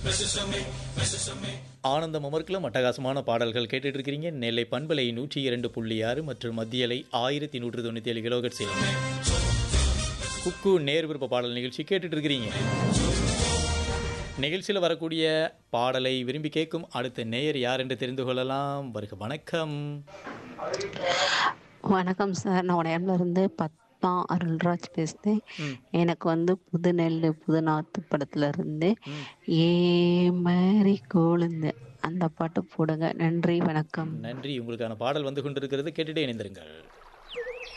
ஆனந்தம் அமர்க்கலும் அட்டகாசமான பாடல்கள் கேட்டுட்டு இருக்கிறீங்க நெல்லை பண்பலை நூற்றி இரண்டு புள்ளி ஆறு மற்றும் மத்தியலை ஆயிரத்தி நூற்று தொண்ணூற்றி ஏழு கிலோகட்ஸில் குக்கு நேர் விருப்ப பாடல் நிகழ்ச்சி கேட்டுட்டு இருக்கிறீங்க நிகழ்ச்சியில் வரக்கூடிய பாடலை விரும்பி கேட்கும் அடுத்த நேயர் யார் என்று தெரிந்து கொள்ளலாம் வருக வணக்கம் வணக்கம் சார் நான் உடையாம்ல இருந்து பத்மா அருள்ராஜ் பேசுகிறேன் எனக்கு வந்து புது நெல் புது நாத்து படத்துல இருந்து ஏ மாதிரி கோளுந்து அந்த பாட்டு போடுங்க நன்றி வணக்கம் நன்றி உங்களுக்கான பாடல் வந்து கொண்டிருக்கிறது கேட்டுட்டே இணைந்திருங்கள்